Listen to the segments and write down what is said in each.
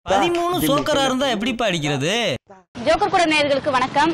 பதிமூணு சோக்கரா இருந்தா எப்படிப்பா அடிக்கிறது ஜோக்கர் கூட நேயர்களுக்கு வணக்கம்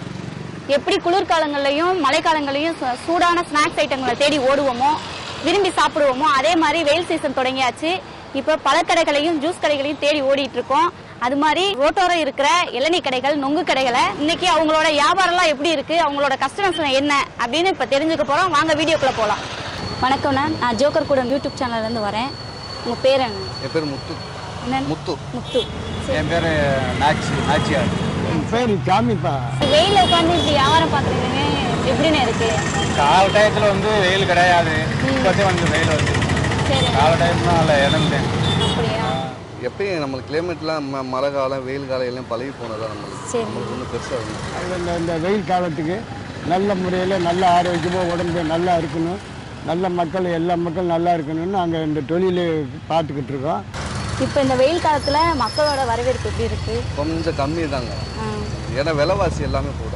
எப்படி குளிர்காலங்கள்லையும் மழைக்காலங்கள்லையும் சு- சூடான ஸ்நாக்ஸ் ஐட்டங்களை தேடி ஓடுவோமோ விரும்பி சாப்பிடுவோமோ அதே மாதிரி வெயில் சீசன் தொடங்கியாச்சு இப்போ பழக்கடைகளையும் ஜூஸ் கடைகளையும் தேடி ஓடிட்டு இருக்கோம் அது மாதிரி ரோட்டோரம் இருக்கிற இளநீ கடைகள் நொங்கு கடைகளை இன்னைக்கு அவங்களோட வியாபாரம்லாம் எப்படி இருக்கு அவங்களோட கஸ்டமர்ஸ் என்ன அப்படின்னு இப்போ தெரிஞ்சுக்க போறோம் வாங்க வீடியோக்குள்ள போகலாம் வணக்கம்ண்ணா நான் ஜோக்கர் கூட யூடியூப் சேனல்ல இருந்து வரேன் உங்க பேர் என்ன என் பேர் முத்து என்ன முத்து முத்து என் பேர் நாச்சி நாச்சியார் என் பேர் சாமிப்பா வெயில உட்காந்து இப்படி வியாபாரம் பாக்குறீங்க எப்படின்னு இருக்கு கால டயத்தில் வந்து வெயில் கிடையாது இப்போதே வந்து வெயில் வந்து சரி கால டயத்துல நல்ல இறந்துட்டேன் அப்படியா எப்பயும் நம்மளுக்கு கிளைமேட்லாம் ம- மழை காலம் வெயில் காலம் எல்லாம் பழகி போனதா நம்மளுக்கு சரி நம்மளுக்கு ஒன்றும் பெருசாக இல்லை அது இந்த இந்த வெயில் காலத்துக்கு நல்ல முறையில் நல்ல ஆரோக்கியமாக உடம்பு நல்லா இருக்கணும் நல்ல மக்கள் எல்லா மக்கள் நல்லா இருக்கணும்னு நாங்கள் இந்த தொழிலை பார்த்துக்கிட்டு இருக்கோம் இப்போ இந்த வெயில் காலத்துல மக்களோட வரவேற்பு எப்படி இருக்கு கொஞ்சம் கம்மி தாங்க ஆ, ஏன்னா விலைவாசி எல்லாமே கூட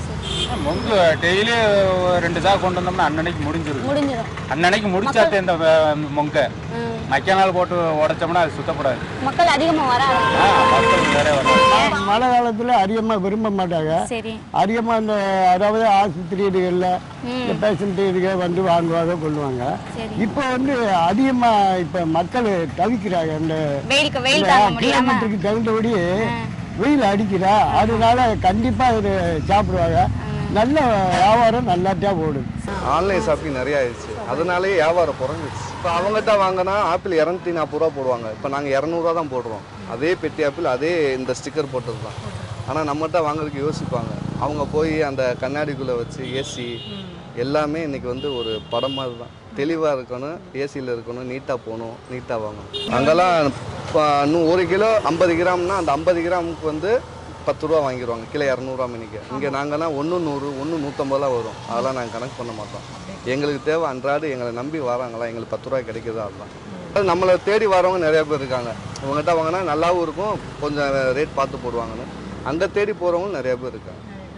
மொங்கு டெய்லி ரெண்டு சாக கொண்டு வந்தோம்னா அன்னன்னைக்கு முடிஞ்சிருது முடிஞ்சிடும் அன்னன்னைக்கு முடிச்சாத்த இந்த வ- மொங்கை ம். மக்கிய நாள் போட்டு உடைச்சோம்னா அது சுத்தப்படாது மக்கள் அதிகமா வர ஆ, மக்கள் வேற வரும் மழை காலத்தில் அதிகமாக விரும்ப மாட்டாங்க சரி அதிகமாக இந்த அதாவது ஆஸ்பத்திரி இதுகளில் இந்த பேஷண்ட் இதுக வந்து வாங்குவாங்க கொள்ளுவாங்க சரி இப்போ வந்து அதிகமாக இப்போ மக்கள் தவிக்கிறாங்க இந்த வெயிலுக்கு வெயில் தாங்க முடியாம கிலோமீட்டருக்கு தகுந்தபடி வெயில் அடிக்குதா அதனால கண்டிப்பாக இது சாப்பிடுவாங்க நல்ல வியாபாரம் நல்லாட்டியாக ஓடுது ஆன்லைன் ஷாப்பிங் நிறைய ஆயிடுச்சு அதனாலேயே வியாபாரம் குறைஞ்சிச்சு இப்போ அவங்ககிட்ட வாங்கினா ஆப்பிள் இரநூத்தி நாற்பது ரூபா போடுவாங்க இப்போ நாங்கள் இரநூறுவா தான் போடுறோம் அதே பெட்டி ஆப்பிள் அதே இந்த ஸ்டிக்கர் போட்டது தான் ஆனால் நம்மகிட்ட வாங்குறதுக்கு யோசிப்பாங்க அவங்க போய் அந்த கண்ணாடிக்குள்ளே வச்சு ஏசி எல்லாமே இன்னைக்கு வந்து ஒரு படம் மாதிரி தான் தெளிவாக இருக்கணும் ஏசியில் இருக்கணும் நீட்டாக போகணும் நீட்டாக வாங்கணும் அங்கெல்லாம் இப்போ இன்னும் ஒரு கிலோ ஐம்பது கிராம்னா அந்த ஐம்பது கிராமுக்கு வந்து பத்து ரூபா வாங்கிடுவாங்க கிலோ இரநூறுவா மணிக்கு இங்கே நாங்கன்னா ஒன்று நூறு ஒன்று நூற்றம்பதுலாம் வரும் அதெல்லாம் நாங்கள் கணக்கு பண்ண மாட்டோம் எங்களுக்கு தேவை அன்றாடு எங்களை நம்பி வராங்களா எங்களுக்கு பத்து ரூபா கிடைக்குதா அதுதான் அது நம்மளை தேடி வரவங்க நிறைய பேர் இருக்காங்க உங்கள்கிட்ட வாங்கினா நல்லாவும் இருக்கும் கொஞ்சம் ரேட் பார்த்து போடுவாங்கன்னு அங்கே தேடி போகிறவங்க நிறைய பேர் இருக்காங்க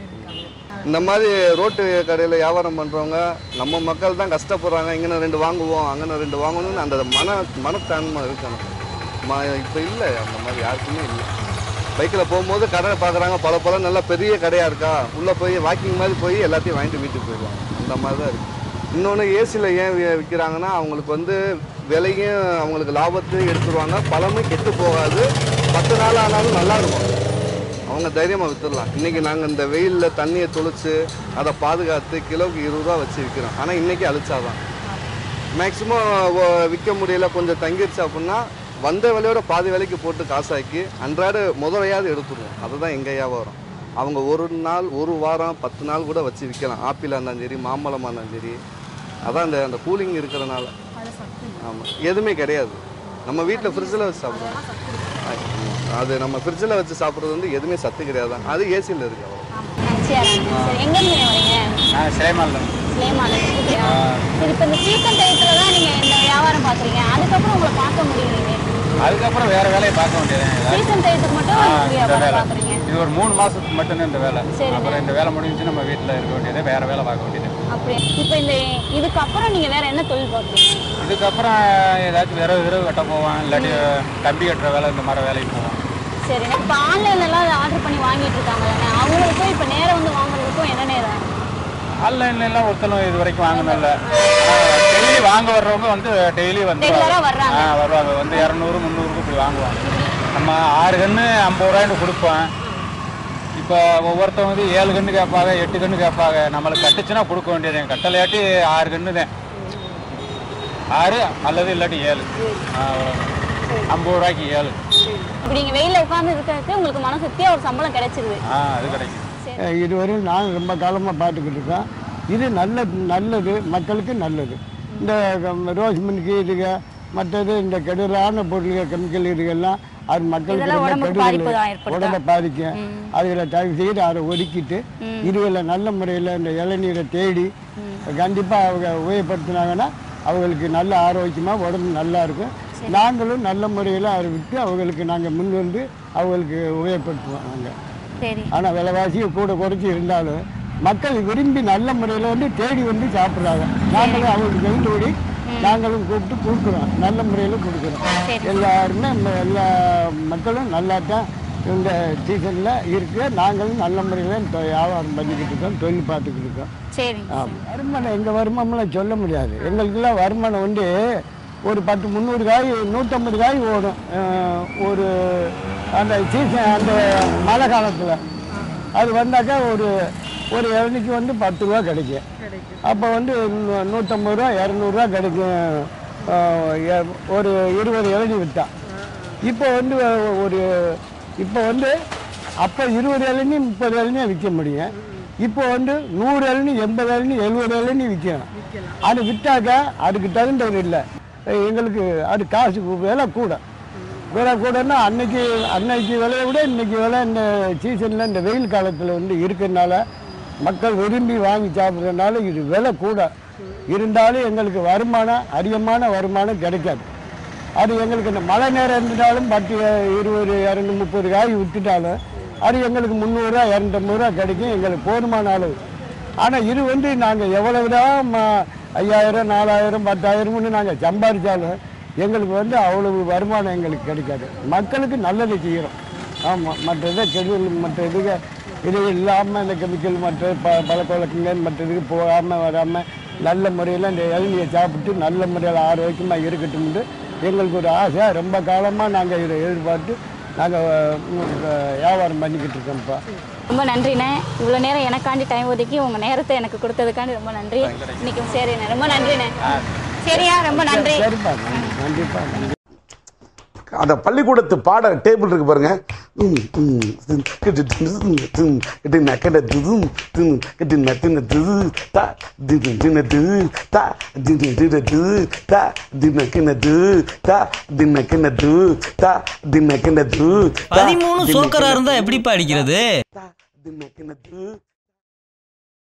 இந்த மாதிரி ரோட்டு கடையில் வியாபாரம் பண்ணுறவங்க நம்ம மக்கள் தான் கஷ்டப்படுறாங்க இங்கே ரெண்டு வாங்குவோம் அங்கே ரெண்டு வாங்கணும்னு அந்த மன மனத்தன்மை இருக்கணும் ம இப்போ இல்லை அந்த மாதிரி யாருக்குமே இல்லை பைக்கில் போகும்போது கடை பார்க்குறாங்க பல பல நல்லா பெரிய கடையாக இருக்கா உள்ளே போய் வாக்கிங் மாதிரி போய் எல்லாத்தையும் வாங்கிட்டு வீட்டுக்கு போயிடுவாங்க அந்த மாதிரி தான் இருக்குது இன்னொன்று ஏசியில் ஏன் வி- விற்கிறாங்கன்னா அவங்களுக்கு வந்து விலையும் அவங்களுக்கு லாபத்தை எடுத்துருவாங்க பழமும் கெட்டு போகாது பத்து நாள் ஆனாலும் நல்லா இருக்கும் அவங்க தைரியமாக வித்துடலாம் இன்றைக்கி நாங்கள் இந்த வெயிலில் தண்ணியை தொளிச்சு அதை பாதுகாத்து கிலோவுக்கு இருபது ரூபா வச்சு விற்கிறோம் ஆனால் இன்றைக்கி அழிச்சாதான் மேக்ஸிமம் விற்க முடியல கொஞ்சம் தங்கிருச்சு அப்படின்னா வந்த விலையோட பாதி விலைக்கு போட்டு காசாக்கி அன்றாட முதலையாவது எடுத்துருவோம் அதுதான் எங்கள் வியாபாரம் அவங்க ஒரு நாள் ஒரு வாரம் பத்து நாள் கூட வச்சு விற்கலாம் ஆப்பிளாக இருந்தாலும் சரி மாம்பழமாக இருந்தாலும் சரி அதான் அந்த அந்த கூலிங் இருக்கிறனால ஆமாம் எதுவுமே கிடையாது நம்ம வீட்டில் ஃப்ரிட்ஜில் வச்சு சாப்பிடுவோம் அது நம்ம ஃப்ரிட்ஜில் வச்சு சாப்பிட்றது வந்து எதுவுமே சத்து கிடையாது அது ஏசியில் இருக்கு அவ்வளோ சரி சரி எங்க இருந்து வரீங்க நான் சிலைமாலில் ஸ்லேமான சரி இப்போ இந்த சீசன் டயத்துல தான் நீங்க இந்த வியாபாரம் பாக்குறீங்க அதுக்கப்புறம் உங்களை பார்க்க முடியலையே அதுக்கப்புறம் வேற வேலையை பார்க்க வேண்டியது சீசன் டயத்துக்கு மட்டும் ஆ, இந்த இந்த வியாபாரம் வேலை பாக்குறீங்க இது ஒரு மூணு மாசத்துக்கு மட்டும்தான் இந்த வேலை சரிங்க. அப்புறம் இந்த வேலை முடிஞ்சு நம்ம வீட்டில் இருக்க வேண்டியது வேற வேலை பார்க்க வேண்டியது அப்படி இப்போ இந்த இதுக்கப்புறம் நீங்க வேற என்ன தொழில் பார்க்குறீங்க இதுக்கப்புறம் ஏதாச்சும் விரவு விரவு வெட்ட போவான் இல்லாட்டி கம்பி கட்டுற வேலை இந்த மாதிரி வேலைக்கு போவோம் சரி இப்போ ஆன்லைன்ல எல்லாம் ஆர்டர் பண்ணி வாங்கிட்டு இருக்காங்க அவங்களுக்கும் இப்போ நேரம் வந்து வாங்குறதுக்கும் என்ன நேரம் ஆன்லைன்ல எல்லாம் ஒருத்தனும் இது வரைக்கும் வாங்கினதில்ல டெய்லி வாங்க வர்றவங்க வந்து டெய்லி வந்து ரெகுலரா வர்றாங்க ஆ வருவாங்க வந்து இரநூறு முந்நூறுக்கு இப்படி வாங்குவாங்க நம்ம ஆறு கன்று ஐம்பது ரூபாய்னு கொடுப்போம் இப்போ ஒவ்வொருத்தவங்க வந்து ஏழு கன்று கேட்பாங்க எட்டு கன்று கேட்பாங்க நம்மளுக்கு கட்டுச்சுன்னா கொடுக்க வேண்டியது கட்டலையாட்டி ஆறு கன்று தான் ஆறு அல்லது இல்லாட்டி ஏழு ஆ, அவ்வளவுதான். ஐம்பது ரூபாய்க்கு ஏழு இப்படி நீங்க வெயில்ல உட்கார்ந்து இருக்கிறதுக்கு உங்களுக்கு மனசுத்தியா ஒரு சம்பளம் கிடைச்சிருது ஆ அது கிடைக்கும் அஹ் இதுவரையும் நாங்கள் ரொம்ப காலமாக பார்த்துக்கிட்டு இருக்கோம் இது நல்ல நல்லது மக்களுக்கு நல்லது இந்த கம்- ரோஸ் மில்க்கு இதுக மற்றது இந்த கெடுதலான பொருள்கள் கெமிக்கல் இதுகெல்லாம் அது மக்களுக்கு இதெல்லாம் ரொம்ப உடம்புக்கு கெடுதல் பாதிப்பு தான் ஏற்படுத்தும். உடம்பை பாதிக்கும் அதுகளை தயவு செய்து அதை ஒதுக்கிட்டு இதுகளை நல்ல முறையில் இந்த இளநீரை தேடி கண்டிப்பாக அவங்க உபயோகப்படுத்தினாங்கன்னா அவங்களுக்கு நல்ல ஆரோக்கியமாக உடம்பு நல்லா இருக்கும் நாங்களும் நல்ல முறையில் அதை விட்டு அவங்களுக்கு நாங்கள் முன் வந்து அவங்களுக்கு உபயோகப்படுத்துவோம் நாங்கள் சரி ஆனால் விலைவாசியை கூட குறைச்சி இருந்தாலும் மக்கள் விரும்பி நல்ல முறையில் வந்து தேடி வந்து சாப்பிட்றாங்க நாங்களும் அவங்களுக்கு தகுந்தபடி நாங்களும் கூப்பிட்டு கொடுக்குறோம் நல்ல முறையில் கொடுக்குறோம் சரி. எல்லாருமே ம- எல்லா மக்களும் நல்லா தான் இந்த சீசனில் இருக்கு நாங்களும் நல்ல முறையில் வியாபாரம் பண்ணிக்கிட்டு இருக்கோம் தொழில் பார்த்துக்கிட்டு இருக்கோம் சரிங்க ஆமாம் வருமானம் எங்கள் வருமானம்லாம் சொல்ல முடியாது எங்களுக்கெல்லாம் வருமானம் வந்து ஒரு பத்து முந்நூறு காய் நூற்றம்பது காய் ஓடும் அஹ் ஒரு அந்த சீசன் அந்த மழை காலத்தில் அது வந்தாக்கா ஒரு ஒரு இளநிக்கு வந்து பத்து ரூபா கிடைக்கும் அப்போ வந்து நூ- நூற்றம்பது ரூபா இரநூறுவா கிடைக்கும் அஹ் எ- ஒரு இருபது இளநி விற்றா இப்போ வந்து ஒரு இப்போ வந்து அப்போ இருபது இளநி முப்பது இளநியாக விற்க முடியும் இப்போ வந்து நூறு இளநி எண்பது இளநி எழுபது இளநி விற்கலாம் அது விற்றாக்கா அதுக்கு தகுந்தது இல்லை எங்களுக்கு அது காசு விலை கூட விலை கூடன்னா அன்னைக்கு அன்னைக்கு விலையை விட இன்னைக்கு விலை இந்த சீசனில் இந்த வெயில் காலத்தில் வந்து இருக்கிறதுனால மக்கள் விரும்பி வாங்கி சாப்பிட்றதுனால இது விலை கூட இருந்தாலும் எங்களுக்கு வருமானம் அதிகமான வருமானம் கிடைக்காது அது எங்களுக்கு இந்த மழை நேரம் இருந்துட்டாலும் பத்து இருபது இரநூறு முப்பது காய் விட்டுட்டாலும் அது எங்களுக்கு முந்நூறுரூவா இரநூத்தம்பது ரூபா கிடைக்கும் எங்களுக்கு போதுமான அளவு ஆனால் இது வந்து நாங்கள் எவ்வளவு தான் ம- ஐயாயிரம் நாலாயிரம் பத்தாயிரம்னு நாங்கள் சம்பாதிச்சாலும் எங்களுக்கு வந்து அவ்வளவு வருமானம் எங்களுக்கு கிடைக்காது மக்களுக்கு நல்லது செய்கிறோம் ஆமாம் மற்ற இதை கெமிக்கல் மற்ற இதுக்கு இது இல்லாமல் இந்த கெமிக்கல் மற்ற ப பழக்கவழக்கங்கள் மற்ற இதுக்கு போகாமல் வராமல் நல்ல முறையில் இந்த இளநியை சாப்பிட்டு நல்ல முறையில் ஆரோக்கியமாக இருக்கட்டும்னு எங்களுக்கு ஒரு ஆசை ரொம்ப காலமாக நாங்கள் இதை எதிர்பார்த்து நாங்கள் வியாபாரம் பண்ணிக்கிட்டு இருக்கோம்ப்பா ரொம்ப நன்றிண்ணே இவ்வளோ நேரம் எனக்காண்டி டைம் ஒதுக்கி உங்கள் நேரத்தை எனக்கு கொடுத்ததுக்காண்டி ரொம்ப நன்றி இன்னைக்கு சரிண்ணே ரொம்ப நன்றிண்ணே சரியா ரொம்ப நன்றி சரிப்பா நன்றி நன்றிப்பா நன்றி அந்த பள்ளிக்கூடத்து பாட டேபிள் இருக்கு பாருங்க ம், ம், ம், கிட்டு தின்னு, தின்னு, தின்னு, கிட்டு நக்கட திதும், தின்னு, கிட்டு நத்தின திது, தா, தின்னு, தின்னு திது, தா, தின்னு, தின்னு திது, தா, தின்னு, கிண்ண திது, தா, தின்னு, கிண்ண திது, தா, தின்னு, கிண்ண திது, தா, பதிமூணு தின்னு, சோக்கரா கிண்ண இருந்தா எப்படிப்பா அடிக்கிறது தா, தின்னு, கிண்ண திது,